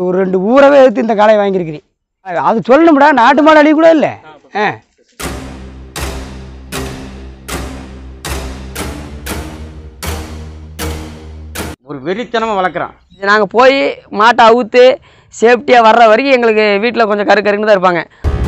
ஒரு ரெண்டு ஊரவே எடுத்து இந்த காளையை வாங்கியிருக்கிறேன் அது சொல்லணும்டா நாட்டு மாடு அழி கூட இல்லை ஆ ஒரு வெறித்தனமாக வளர்க்குறான் நாங்கள் போய் மாட்டை அவுத்து சேஃப்டியாக வர்ற வரைக்கும் எங்களுக்கு வீட்டில் கொஞ்சம் கரு கருன்னு தான் இருப்பாங்க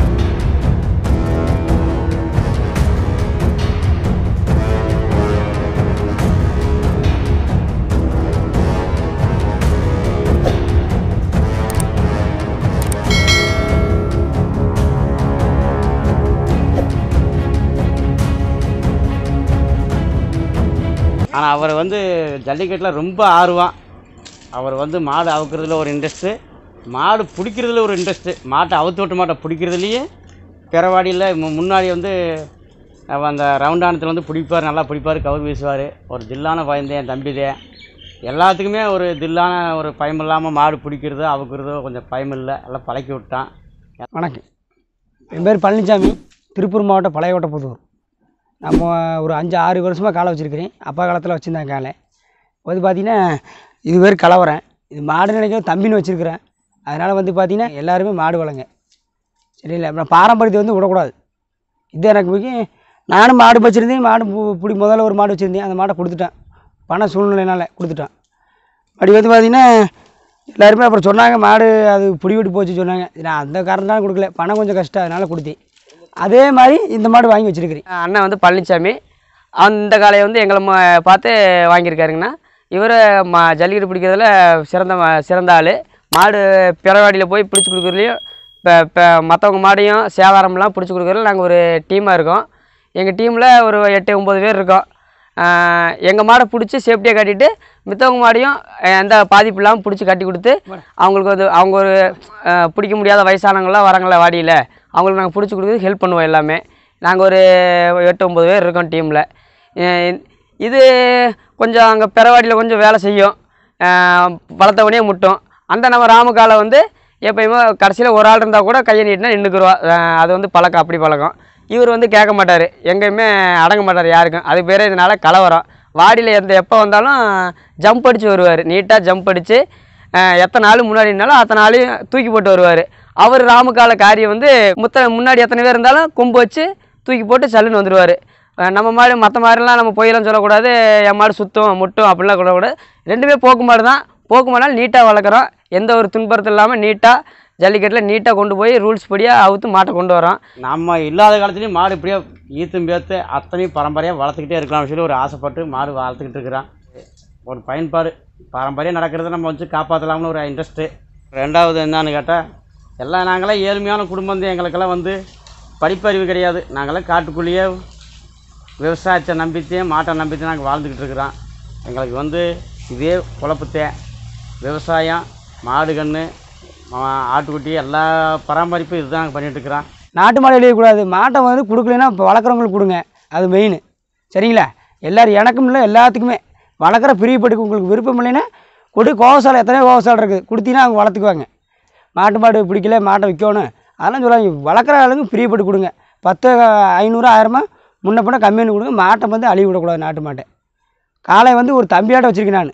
ஆனால் அவர் வந்து ஜல்லிக்கட்டில் ரொம்ப ஆர்வம் அவர் வந்து மாடு அவுக்கிறதுல ஒரு இன்ட்ரெஸ்ட்டு மாடு பிடிக்கிறதுல ஒரு இன்ட்ரெஸ்ட்டு மாட்டை அவுத்து விட்ட மாட்டை பிடிக்கிறதுலையே பிறவாடியில் மு- முன்னாடி வந்து அவ அந்த ரவுண்டானத்தில் வந்து பிடிப்பார் நல்லா பிடிப்பார் கவுர் வீசுவார் ஒரு தில்லான பயந்தேன் என் தம்பிதே எல்லாத்துக்குமே ஒரு தில்லான ஒரு பயம் இல்லாமல் மாடு பிடிக்கிறதோ அவுக்கிறதோ கொஞ்சம் பயம் இல்லை எல்லாம் பழக்கி விட்டான் வணக்கம் என் பேர் பழனிசாமி திருப்பூர் மாவட்டம் பழையவட்டப்புதூர் நம்ம ஒரு அஞ்சு ஆறு வருஷமாக காலை வச்சுருக்கிறேன் அப்பா காலத்தில் வச்சுருந்தேன் காலை வந்து பார்த்தீங்கன்னா இது பேர் கலவரேன் இது மாடு நினைக்க தம்பின்னு வச்சுருக்கிறேன் அதனால் வந்து பார்த்தீங்கன்னா எல்லாருமே மாடு வளங்க சரிங்களா அப்புறம் பாரம்பரியத்தை வந்து விடக்கூடாது இது எனக்கு முக்கியம் நானும் மாடு வச்சுருந்தேன் மாடு பு- பிடி முதல்ல ஒரு மாடு வச்சுருந்தேன் அந்த மாடை கொடுத்துட்டேன் பண சூழ்நிலைனால கொடுத்துட்டேன் அப்படி வந்து பார்த்தீங்கன்னா எல்லாருமே அப்புறம் சொன்னாங்க மாடு அது பிடி விட்டு போச்சு சொன்னாங்க நான் அந்த காரணத்தால கொடுக்கல பணம் கொஞ்சம் கஷ்டம் அதனால் கொடுத்தேன் அதே மாதிரி இந்த மாடு வாங்கி வச்சுருக்கிறேன் அண்ணன் வந்து பழனிசாமி அந்த காளையை வந்து எங்களை ம- பார்த்து வாங்கியிருக்காருங்கண்ணா இவர் மா ஜல்லிக்கட்டு பிடிக்கிறதுல சிறந்த ம- சிறந்த ஆள் மாடு பிறவாடியில் போய் பிடிச்சி கொடுக்குறதுலையும் இப்போ இப்போ மற்றவங்க மாடையும் சேதாரம்லாம் பிடிச்சி கொடுக்குறதுல நாங்கள் ஒரு டீமாக இருக்கோம் எங்கள் டீமில் ஒரு எட்டு ஒம்பது பேர் இருக்கோம் எங்கள் மாடை பிடிச்சி சேஃப்டியாக கட்டிட்டு மித்தவங்க மாடையும் எந்த பாதிப்பு இல்லாமல் பிடிச்சி கட்டி கொடுத்து அவங்களுக்கு வந்து அவங்க ஒரு அஹ், பிடிக்க முடியாத வயசானவங்களாம் வராங்களே வாடியில் அவங்களுக்கு நாங்கள் பிடிச்சி கொடுக்குறது ஹெல்ப் பண்ணுவோம் எல்லாமே நாங்கள் ஒரு எட்டு ஒம்பது பேர் இருக்கோம் டீமில் இது கொஞ்சம் அங்கே பெறவாடியில் கொஞ்சம் வேலை செய்யும் வளர்த்தவனே முட்டும் அந்த நம்ம ராமகாலை வந்து எப்பயுமே கடைசியில் ஒரு ஆள் இருந்தால் கூட கையை நீட்டினா நின்றுக்குருவா அது வந்து பழக்கம் அப்படி பழக்கம் இவர் வந்து கேட்க மாட்டார் எங்கேயுமே அடங்க மாட்டார் யாருக்கும் அது பேர் இதனால கலவரம் வாடியில் எந்த எப்போ வந்தாலும் ஜம்ப் அடித்து வருவார் நீட்டாக ஜம்ப் அடித்து எத்தனை நாள் முன்னாடினாலும் அத்தனை நாளையும் தூக்கி போட்டு வருவார் அவர் ராமகால காரியம் வந்து முத்த முன்னாடி எத்தனை பேர் இருந்தாலும் கொம்பு வச்சு தூக்கி போட்டு சல்லுன்னு வந்துடுவார் நம்ம மாடு மற்ற மாதிரிலாம் நம்ம பொய்யெல்லாம் சொல்லக்கூடாது என் மாடு சுத்தம் முட்டும் அப்படிலாம் சொல்லக்கூடாது ரெண்டுமே போக்கு மாடு தான் போக்கு மாடுனாலும் நீட்டாக வளர்க்குறோம் எந்த ஒரு துன்புறுத்தல் இல்லாமல் நீட்டாக ஜல்லிக்கட்டில் நீட்டாக கொண்டு போய் ரூல்ஸ் படியாக அவுத்து மாட்டை கொண்டு வரோம் நம்ம இல்லாத காலத்துலேயும் மாடு இப்படியே ஈத்தும் பேத்து அத்தனையும் பரம்பரையாக வளர்த்துக்கிட்டே இருக்கலாம்னு சொல்லி ஒரு ஆசைப்பட்டு மாடு வளர்த்துக்கிட்டு இருக்கிறான் ஒரு பயன்பாடு பாரம்பரியம் நடக்கிறத நம்ம வந்து காப்பாற்றலாம்னு ஒரு இன்ட்ரெஸ்ட்டு ரெண்டாவது என்னன்னு கேட்டால் எல்லாம் நாங்களாம் ஏழ்மையான குடும்பம் தான் எங்களுக்கெல்லாம் வந்து படிப்பறிவு கிடையாது நாங்களாம் காட்டுக்குள்ளேயே விவசாயத்தை நம்பித்தே மாட்டை நம்பித்தே நாங்கள் வாழ்ந்துக்கிட்டு இருக்கிறோம் எங்களுக்கு வந்து இதே குழப்பத்தே விவசாயம் மாடு கன்று ஆட்டுக்குட்டி எல்லா பராமரிப்பும் இதுதான் நாங்கள் பண்ணிகிட்டு இருக்கிறோம் நாட்டு மாடு எழுதக்கூடாது மாட்டை வந்து கொடுக்கலன்னா இப்போ வளர்க்குறவங்களுக்கு கொடுங்க அது மெயின் சரிங்களா எல்லோரும் எனக்கும் இல்லை எல்லாத்துக்குமே வளர்க்குற பிரியப்பட்டுக்கு உங்களுக்கு விருப்பம் இல்லைன்னா கொடு கோவசாலை எத்தனையோ கோவசாலை இருக்குது கொடுத்தீங்கன்னா அவங்க வளர்த்துக்குவாங்க மாட்டு மாடு பிடிக்கல மாட்டை விற்கணும் அதெல்லாம் சொல்லுவாங்க வளர்க்குற ஆளுங்க பிரியப்பட்டு கொடுங்க பத்து ஐநூறு ஆயிரமா முன்ன பின்ன கம்மியான கொடுங்க மாட்டை வந்து அழிவு விடக்கூடாது நாட்டு மாட்டை காளை வந்து ஒரு தம்பியாட்ட வச்சுருக்கேன் நான்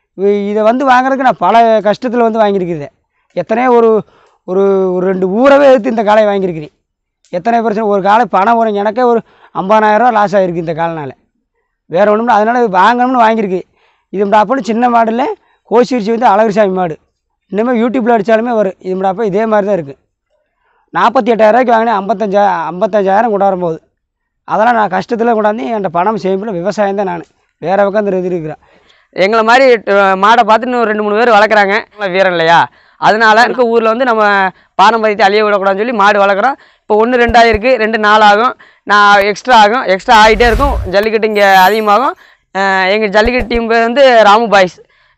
இதை வந்து வாங்குறதுக்கு நான் பல கஷ்டத்தில் வந்து வாங்கியிருக்கிறேன் எத்தனையோ ஒரு ஒரு ஒரு ரெண்டு ஊரவே எடுத்து இந்த காளையை வாங்கியிருக்கிறேன் எத்தனை பிரச்சனை ஒரு காலை பணம் வரும் எனக்கே ஒரு ஐம்பதாயிரரூவா லாஸ் ஆகிருக்கு இந்த காலனால் வேறு ஒன்றும் அதனால் இது வாங்கணும்னு வாங்கியிருக்கு இது அப்போ சின்ன மாடில் கோசிரிச்சி வந்து அழகுசாமி மாடு இனிமேல் யூடியூப்பில் அடித்தாலுமே வரும் இது அப்போ இதே மாதிரி தான் இருக்குது நாற்பத்தி எட்டாயிரரூவாய்க்கு வாங்கினேன் ஐம்பத்தஞ்சா ஐம்பத்தஞ்சாயிரம் கொண்டாடும் போது அதெல்லாம் நான் கஷ்டத்தில் கொண்டாந்து என்கிட்ட பணம் சேமிப்பில் விவசாயம் தான் நான் வேறு பக்கம் இது இருக்கிறேன் எங்களை மாதிரி அஹ், மாடை பார்த்து இன்னும் ரெண்டு மூணு பேர் வளர்க்குறாங்க வீரன் இல்லையா அதனால இருக்க ஊரில் வந்து நம்ம பாரம்பரியத்தை அழிய விடக்கூடாதுன்னு சொல்லி மாடு வளர்க்குறோம் இப்போ ஒன்று ரெண்டாயிருக்கு ரெண்டு நாள் ஆகும் நான் எக்ஸ்ட்ரா ஆகும் எக்ஸ்ட்ரா ஆகிட்டே இருக்கும் ஜல்லிக்கட்டு இங்கே அதிகமாகும் எங்கள் ஜல்லிக்கட்டு டீம் பேர் வந்து ராமு பாய்ஸ்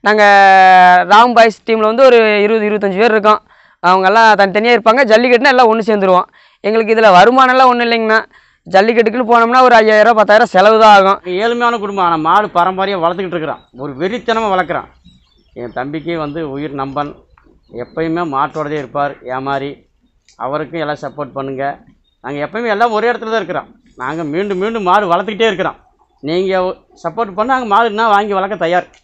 நாங்கள் ராமு பாய்ஸ் டீமில் வந்து ஒரு இருபது இருபத்தஞ்சி பேர் இருக்கோம் அவங்கெல்லாம் தனித்தனியாக இருப்பாங்க ஜல்லிக்கட்டுனா எல்லாம் ஒன்று சேர்ந்துருவோம் எங்களுக்கு இதில் வருமானம்லாம் ஒன்றும் இல்லைங்கண்ணா ஜல்லிக்கட்டுக்குன்னு போனோம்னா ஒரு ஐயாயிரம் பத்தாயிரம் செலவு தான் ஆகும் ஏழ்மையான குடும்பம் ஆனால் மாடு பாரம்பரியம் வளர்த்துக்கிட்டு இருக்கிறான் ஒரு வெறித்தனமாக வளர்க்குறான் என் தம்பிக்கு வந்து உயிர் நம்பன் எப்பயுமே மாட்டோடதே இருப்பார் ஏமாறி அவருக்கும் எல்லாம் சப்போர்ட் பண்ணுங்கள் நாங்கள் எப்பயுமே எல்லாம் ஒரே இடத்துல தான் இருக்கிறோம் நாங்கள் மீண்டும் மீண்டும் மாடு வளர்த்துக்கிட்டே இருக்கிறோம் நீங்கள் சப்போர்ட் பண்ண நாங்கள் மாடு என்ன வாங்கி வளர்க்க தயார்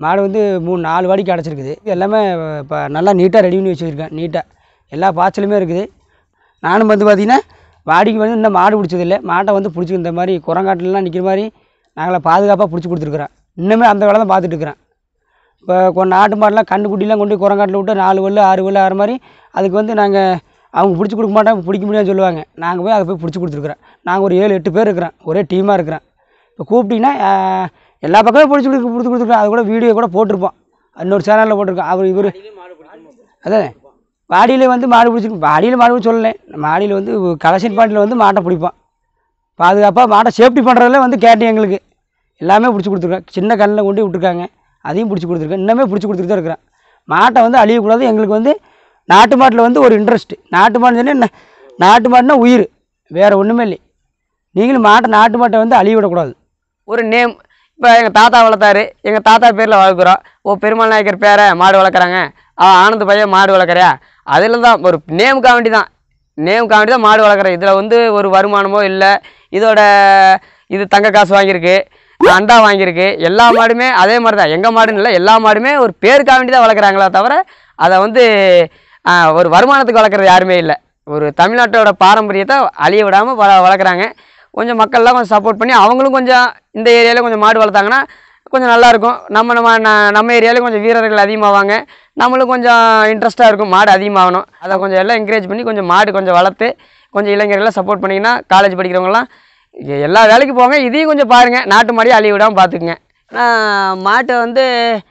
மாடு வந்து மூணு நாலு வாடிக்கு அடைச்சிருக்குது இது எல்லாமே இப்போ நல்லா நீட்டாக ரெடி பண்ணி வச்சுருக்கேன் நீட்டாக எல்லா பாய்ச்சலுமே இருக்குது நானும் வந்து பார்த்திங்கன்னா வாடிக்கு வந்து இன்னும் மாடு பிடிச்சதில்லை மாட்டை வந்து பிடிச்சி இந்த மாதிரி குரங்காட்டிலலாம் நிற்கிற மாதிரி நாங்களே பாதுகாப்பாக பிடிச்சி கொடுத்துருக்குறோம் இன்னுமே அந்த வேலை தான் பார்த்துட்டு இருக்கிறேன் இப்போ கொண்டு நாட்டு மாடெலாம் கண்டுக்குட்டிலாம் கொண்டு போய் குரங்காட்டில் விட்டு நாலு வல்லு ஆறு வல்லு ஆறு மாதிரி அதுக்கு வந்து நாங்கள் அவங்க பிடிச்சி கொடுக்க மாட்டாங்க பிடிக்க முடியாதுன்னு சொல்லுவாங்க நாங்கள் போய் அதை போய் பிடிச்சி கொடுத்துருக்குறோம் நாங்கள் ஒரு ஏழு எட்டு பேர் இருக்கிறோம் ஒரே டீமாக இருக்கிறோம் இப்போ கூப்பிட்டிங்கன்னா ஆஹ், எல்லா பக்கமும் பிடிச்சி கொடுத்து கொடுத்து கொடுத்துருக்கோம் அது கூட வீடியோ கூட போட்டிருப்போம் இன்னொரு சேனலில் போட்டிருக்கோம் அவர் இவர் அதான் வாடியில் வந்து மாடு பிடிச்சிருக்கு வாடியில் மாடு பிடிச்சி சொல்லலை மாடியில் வந்து கலெக்ஷன் பாட்டில் வந்து மாட்டை பிடிப்போம் பாதுகாப்பாக மாட்டை சேஃப்டி பண்ணுறதுல வந்து கேட்டு எங்களுக்கு எல்லாமே பிடிச்சி கொடுத்துருக்கேன் சின்ன கண்ணில் கொண்டு விட்டுருக்காங்க அதையும் பிடிச்சி கொடுத்துருக்கேன் இன்னமே பிடிச்சி கொடுத்துட்டு தான் இருக்கிறேன் மாட்டை வந்து அழியக்கூடாது எங்களுக்கு வந்து நாட்டு மாட்டில் வந்து ஒரு இன்ட்ரெஸ்ட்டு நாட்டு மாடுன்னு சொன்னா நா- நாட்டு மாடுனா உயிர் வேறு ஒன்றுமே இல்லை நீங்களும் மாட்டை நாட்டு மாட்டை வந்து அழிய விடக்கூடாது ஒரு நேம் இப்போ எங்கள் தாத்தா வளர்த்தாரு எங்கள் தாத்தா பேரில் வளர்க்குறோம் ஓ பெருமாள் நாயக்கர் பேரை மாடு வளர்க்குறாங்க அவன் ஆனந்த பையன் மாடு வளர்க்குறியா அதில் தான் ஒரு நேமுக்காக வேண்டி தான் நேமுக்காக வேண்டி தான் மாடு வளர்க்குறேன் இதில் வந்து ஒரு வருமானமோ இல்லை இதோட இது தங்க காசு வாங்கியிருக்கு அண்டா வாங்கியிருக்கு எல்லா மாடுமே அதே மாதிரி தான் எங்கள் மாடுன்னு இல்லை எல்லா மாடுமே ஒரு பேருக்காக வேண்டி தான் வளர்க்குறாங்களே தவிர அதை வந்து ஆ, ஒரு வருமானத்துக்கு வளர்க்குறது யாருமே இல்லை ஒரு தமிழ்நாட்டோட பாரம்பரியத்தை அழிய விடாமல் வள வளர்க்குறாங்க கொஞ்சம் மக்கள்லாம் கொஞ்சம் சப்போர்ட் பண்ணி அவங்களும் கொஞ்சம் இந்த ஏரியாவில் கொஞ்சம் மாடு வளர்த்தாங்கன்னா கொஞ்சம் நல்லாயிருக்கும் நம்ம நம்ம ந- நம்ம ஏரியாவில் கொஞ்சம் வீரர்கள் அதிகமாவாங்க நம்மளும் கொஞ்சம் இன்ட்ரெஸ்ட்டாக இருக்கும் மாடு அதிகமாகணும் அதை கொஞ்சம் எல்லாம் என்கரேஜ் பண்ணி கொஞ்சம் மாடு கொஞ்சம் வளர்த்து கொஞ்சம் இளைஞர்களை சப்போர்ட் பண்ணிங்கன்னா காலேஜ் படிக்கிறவங்கலாம் இங்க எல்லா வேலைக்கு போங்க இதையும் கொஞ்சம் பாருங்கள் நாட்டு மாடியை அழிய விடாமல் பார்த்துக்குங்க ஆனால் மாட்டை வந்து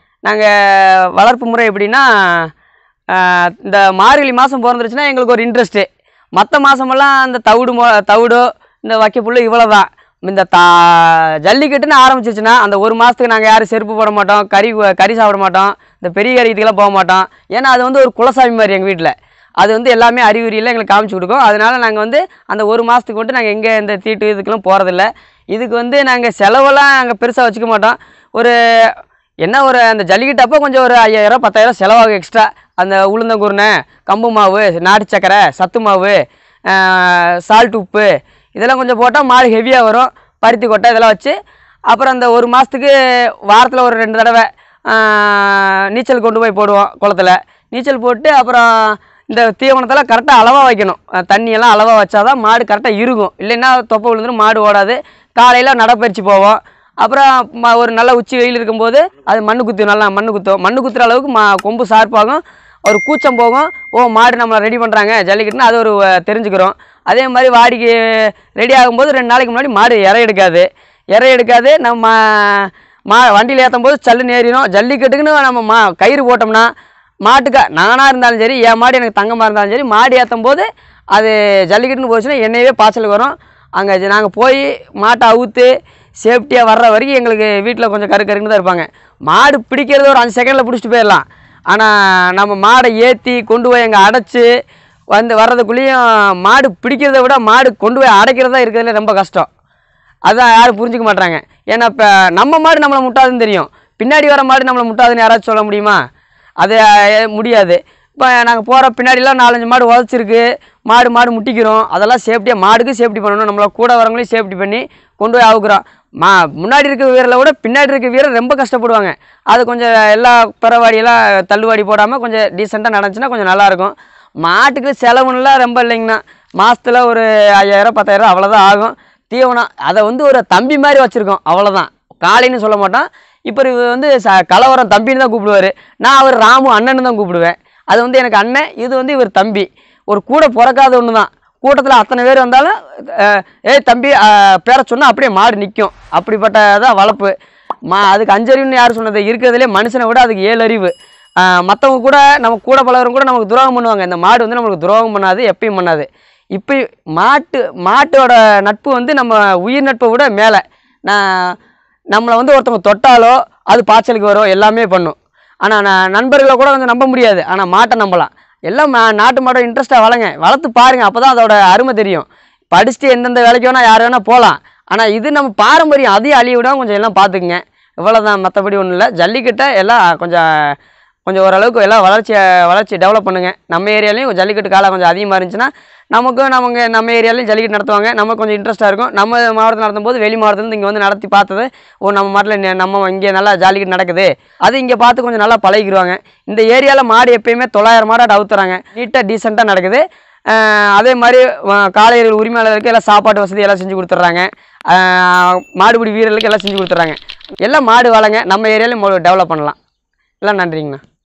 நாங்கள் வளர்ப்பு முறை எப்படின்னா ஆஹ் இந்த மார்கழி மாதம் பிறந்துருச்சுன்னா எங்களுக்கு ஒரு இன்ட்ரெஸ்ட்டு மற்ற மாதமெல்லாம் இந்த தவிடு மொ தவிடோ இந்த வைக்கப்புல்லு இவ்வளோ தான் இந்த தா ஜல்லிக்கட்டுன்னு ஆரம்பிச்சிருச்சுன்னா அந்த ஒரு மாதத்துக்கு நாங்கள் யாரும் செருப்பு போட மாட்டோம் கறி கறி சாப்பிட மாட்டோம் இந்த பெரிய கறி இதுக்கெல்லாம் போக மாட்டோம் ஏன்னா அது வந்து ஒரு குலசாமி மாதிரி எங்கள் வீட்டில் அது வந்து எல்லாமே அறிகுறியில் எங்களுக்கு காமிச்சு கொடுக்கும் அதனால நாங்கள் வந்து அந்த ஒரு மாதத்துக்கு மட்டும் நாங்கள் எங்கே இந்த தீட்டு இதுக்கெல்லாம் போகிறதில்ல இதுக்கு வந்து நாங்கள் செலவெல்லாம் நாங்கள் பெருசாக வச்சுக்க மாட்டோம் ஒரு என்ன ஒரு அந்த ஜல்லிக்கட்டு அப்போ கொஞ்சம் ஒரு ஐயாயிரம் பத்தாயிரம் செலவாகும் எக்ஸ்ட்ரா அந்த உளுந்தங்குருணை கம்பு மாவு நாட்டு சக்கரை சத்து மாவு சால்ட் உப்பு இதெல்லாம் கொஞ்சம் போட்டால் மாடு ஹெவியாக வரும் பருத்தி கொட்டை இதெல்லாம் வச்சு அப்புறம் அந்த ஒரு மாதத்துக்கு வாரத்தில் ஒரு ரெண்டு தடவை ஆஹ், நீச்சல் கொண்டு போய் போடுவோம் குளத்துல நீச்சல் போட்டு அப்புறம் இந்த தீவனத்தெல்லாம் கரெக்டாக அளவாக வைக்கணும் அஹ், தண்ணியெல்லாம் அளவாக வச்சாதான் மாடு கரெக்டாக இருக்கும் இல்லைன்னா தொப்பை விழுந்துரும் மாடு ஓடாது காலையில் நடைப்பயிற்சி போவோம் அப்புறம் ம- ஒரு நல்ல உச்சி வெயில் இருக்கும்போது அது மண்ணு குத்தும் நல்லா மண்ணு குத்தும் மண்ணு குத்துற அளவுக்கு மா கொம்பு ஷார்ப்பாகும் ஒரு கூச்சம் போகும் ஓ மாடு நம்மளை ரெடி பண்ணுறாங்க ஜல்லிக்கட்டுன்னு அது ஒரு அஹ், தெரிஞ்சுக்கிறோம் அதே மாதிரி வாடிக்கு ரெடி ஆகும்போது ரெண்டு நாளைக்கு முன்னாடி மாடு இறை எடுக்காது இறை எடுக்காது நம்ம மா வண்டியில் ஏற்றும் போது சல்லுன்னு ஏறிடும் ஜல்லிக்கட்டுக்குன்னு நம்ம மா கயிறு போட்டோம்னா மாட்டுக்கா நானாக இருந்தாலும் சரி என் மாடு எனக்கு தங்கமாக இருந்தாலும் சரி மாடு ஏற்றும் போது அது ஜல்லிக்கட்டுன்னு போச்சுன்னா என்னையவே பாய்ச்சல் வரும் அங்கே நாங்கள் போய் மாட்டை அவுத்து சேஃப்டியாக வர்ற வரைக்கும் எங்களுக்கு வீட்டில் கொஞ்சம் கரு கருன்னு தான் இருப்பாங்க மாடு பிடிக்கிறது ஒரு அஞ்சு செகண்டில் பிடிச்சிட்டு போயிடலாம் ஆனால் நம்ம மாடை ஏற்றி கொண்டு போய் அங்கே அடைச்சி வந்து வர்றதுக்குள்ளேயும் மாடு பிடிக்கிறத விட மாடு கொண்டு போய் அடைக்கிறது தான் இருக்கிறதுல ரொம்ப கஷ்டம் அதான் யாரும் புரிஞ்சுக்க மாட்றாங்க ஏன்னா இப்போ நம்ம மாடு நம்மளை முட்டாதுன்னு தெரியும் பின்னாடி வர மாடு நம்மளை முட்டாதுன்னு யாராச்சும் சொல்ல முடியுமா அது அஹ், முடியாது இப்போ நாங்கள் போகிற பின்னாடிலாம் நாலஞ்சு மாடு உதச்சிருக்கு மாடு மாடு முட்டிக்கிறோம் அதெல்லாம் சேஃப்டியாக மாடுக்கு சேஃப்டி பண்ணணும் நம்மள கூட வரவங்களையும் சேஃப்டி பண்ணி கொண்டு போய் அவுக்குறோம் மா முன்னாடி இருக்க வீரரை விட பின்னாடி இருக்க வீரர் ரொம்ப கஷ்டப்படுவாங்க அது கொஞ்சம் எல்லா பிறவாடியெல்லாம் தள்ளுவாடி போடாமல் கொஞ்சம் டீசெண்டாக நடந்துச்சுன்னா கொஞ்சம் நல்லாயிருக்கும் மாட்டுக்கு செலவுன்னெலாம் ரொம்ப இல்லைங்கண்ணா மாதத்தில் ஒரு ஐயாயிரம் பத்தாயிரம் அவ்வளோதான் ஆகும் தீவனம் அதை வந்து ஒரு தம்பி மாதிரி வச்சுருக்கோம் அவ்வளோதான் காளைன்னு சொல்ல மாட்டோம் இப்போ இவர் வந்து ச கலவரம் தம்பின்னு தான் கூப்பிடுவார் நான் அவர் ராமு அண்ணன்னு தான் கூப்பிடுவேன் அது வந்து எனக்கு அண்ணன் இது வந்து இவர் தம்பி ஒரு கூட பிறக்காத ஒன்று தான் கூட்டத்தில் அத்தனை பேர் வந்தாலும் அஹ், ஏய் தம்பி அஹ், பேரை சொன்னால் அப்படியே மாடு நிற்கும் அப்படிப்பட்டதான் வளர்ப்பு மா அதுக்கு அஞ்சறிவுன்னு யார் சொன்னது இருக்கிறதுலே மனுஷனை விட அதுக்கு ஏழு அறிவு மற்றவங்க கூட நம்ம கூட பழகிறவங்க கூட நமக்கு துரோகம் பண்ணுவாங்க இந்த மாடு வந்து நமக்கு துரோகம் பண்ணாது எப்பயும் பண்ணாது இப்போ மாட்டு மாட்டோட நட்பு வந்து நம்ம உயிர் நட்பை விட மேலே நான் நம்மளை வந்து ஒருத்தவங்க தொட்டாலோ அது பாய்ச்சலுக்கு வரும் எல்லாமே பண்ணும் ஆனால் நான் நண்பர்களை கூட கொஞ்சம் நம்ப முடியாது ஆனால் மாட்டை நம்பலாம் எல்லாம் மா- நாட்டு மாடை இன்ட்ரெஸ்ட்டாக வளங்க வளர்த்து பாருங்கள் அப்போ தான் அதோட அருமை தெரியும் படிச்சுட்டு எந்தெந்த வேலைக்கு வேணால் யார் வேணால் போகலாம் ஆனால் இது நம்ம பாரம்பரியம் அதையும் அழிய விடாம கொஞ்சம் எல்லாம் பார்த்துக்குங்க இவ்வளோதான் மற்றபடி ஒன்றும் இல்லை ஜல்லிக்கட்டை எல்லாம் கொஞ்சம் கொஞ்சம் ஓரளவுக்கு எல்லாம் வளர்ச்சி வளர்ச்சி டெவலப் பண்ணுங்கள் நம்ம ஏரியாலையும் ஜல்லிக்கட்டு காலம் கொஞ்சம் அதிகமாக இருந்துச்சுன்னா நமக்கும் நமக்கு நம்ம ஏரியாலையும் ஜல்லிக்கட்டு நடத்துவாங்க நமக்கு கொஞ்சம் இன்ட்ரெஸ்ட்டாக இருக்கும் நம்ம மாவட்டத்தில் நடத்தும் போது வெளி மாவட்டத்துலேருந்து இங்கே வந்து நடத்தி பார்த்தது ஓ நம்ம மாட்டில் நம்ம இங்கே நல்லா ஜல்லிக்கட்டு நடக்குது அது இங்கே பார்த்து கொஞ்சம் நல்லா பழகிடுவாங்க இந்த ஏரியாவில் மாடு எப்பயுமே தொள்ளாயிரம் மாடாட்டு அவுத்துறாங்க நீட்டாக டீசெண்டாக நடக்குது ஆஹ் அதே மாதிரி வ- காளையர்கள் உரிமையாளருக்கு எல்லாம் சாப்பாட்டு வசதி எல்லாம் செஞ்சு கொடுத்துட்றாங்க மாடுபிடி வீரர்களுக்கு எல்லாம் செஞ்சு கொடுத்துட்றாங்க எல்லாம் மாடு வளங்க நம்ம ஏரியாலையும் டெவலப் பண்ணலாம் எல்லாம் நன்றிங்கண்ணா